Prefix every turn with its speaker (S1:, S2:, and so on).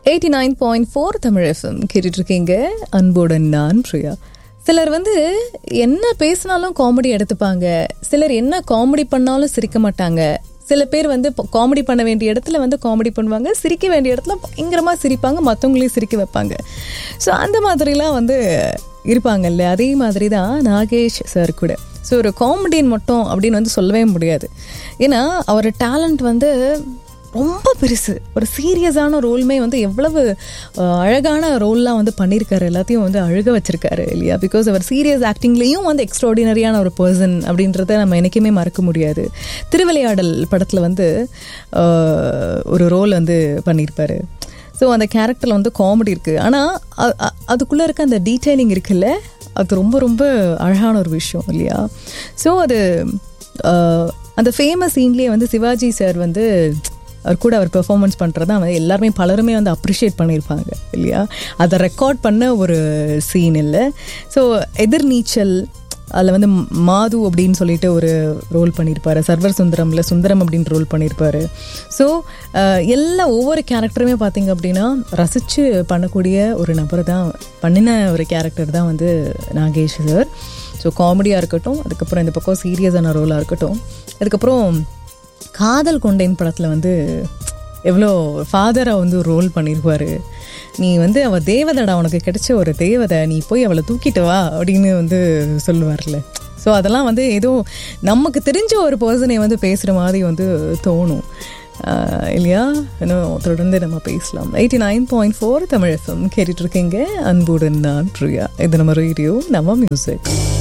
S1: eighty nine point four Tamil FM கேட்டுட்டு இருக்கீங்க அன்புடன் நான் பிரியா சிலர் வந்து என்ன பேசினாலும் காமெடி எடுத்துப்பாங்க சிலர் என்ன காமெடி பண்ணாலும் சிரிக்க மாட்டாங்க சில பேர் வந்து காமெடி பண்ண வேண்டிய இடத்துல வந்து காமெடி பண்ணுவாங்க சிரிக்க வேண்டிய இடத்துல பயங்கரமாக சிரிப்பாங்க மற்றவங்களையும் சிரிக்க வைப்பாங்க ஸோ அந்த மாதிரிலாம் வந்து இருப்பாங்கல்ல அதே மாதிரி தான் நாகேஷ் சார் கூட ஸோ ஒரு காமெடியன் மட்டும் அப்படின்னு வந்து சொல்லவே முடியாது ஏன்னா அவர் டேலண்ட் வந்து ரொம்ப பெருசு ஒரு சீரியஸான ரோலுமே வந்து எவ்வளவு அஹ், அழகான ரோல்லாம் வந்து பண்ணியிருக்காரு எல்லாத்தையும் வந்து அழுக வச்சிருக்காரு இல்லையா பிகாஸ் அவர் சீரியஸ் ஆக்டிங்லேயும் வந்து எக்ஸ்ட்ராடினரியான ஒரு பர்சன் அப்படின்றத நம்ம என்றைக்குமே மறக்க முடியாது திருவிளையாடல் படத்தில் வந்து அஹ், ஒரு ரோல் வந்து பண்ணியிருப்பாரு ஸோ அந்த கேரக்டரில் வந்து காமெடி இருக்குது ஆனால் அதுக்குள்ளே இருக்க அந்த டீட்டெயிலிங் இருக்குல்ல அது ரொம்ப ரொம்ப அழகான ஒரு விஷயம் இல்லையா ஸோ அது அஹ், அந்த ஃபேமஸ் சீன்லேயே வந்து சிவாஜி சார் வந்து அவர் கூட அவர் பெர்ஃபார்மன்ஸ் பண்ணுறதா வந்து எல்லாருமே பலருமே வந்து அப்ரிஷியேட் பண்ணியிருப்பாங்க இல்லையா அதை ரெக்கார்ட் பண்ண ஒரு சீன் இல்லை ஸோ எதிர்நீச்சல் அதில் வந்து மாது அப்படின்னு சொல்லிட்டு ஒரு ரோல் பண்ணியிருப்பாரு சர்வர் சுந்தரம்ல சுந்தரம் அப்படின்னு ரோல் பண்ணியிருப்பாரு ஸோ எல்லா ஒவ்வொரு கேரக்டருமே பார்த்தீங்க அப்படின்னா ரசித்து பண்ணக்கூடிய ஒரு நபர் தான் பண்ணின ஒரு கேரக்டர் தான் வந்து நாகேஷ் சார் ஸோ காமெடியாக இருக்கட்டும் அதுக்கப்புறம் இந்த பக்கம் சீரியஸான ரோலாக இருக்கட்டும் அதுக்கப்புறம் காதல் கொண்டேன் படத்தில் வந்து எவ்வளோ ஃபாதரை வந்து ரோல் பண்ணியிருப்பாரு நீ வந்து அவள் தேவதடா உனக்கு கிடைச்ச ஒரு தேவதை நீ போய் அவளை தூக்கிட்டு வா அப்படின்னு வந்து சொல்லுவார்ல ஸோ அதெல்லாம் வந்து ஏதோ நமக்கு தெரிஞ்ச ஒரு பர்சனை வந்து பேசுகிற மாதிரி வந்து தோணும் ஆஹ் இல்லையா இன்னும் தொடர்ந்து நம்ம பேசலாம் eighty nine point four Tamil FM கேட்டுட்டு இருக்கீங்க அன்புடன் நான் பிரியா இது நம்ம ரேடியோ நம்ம மியூசிக்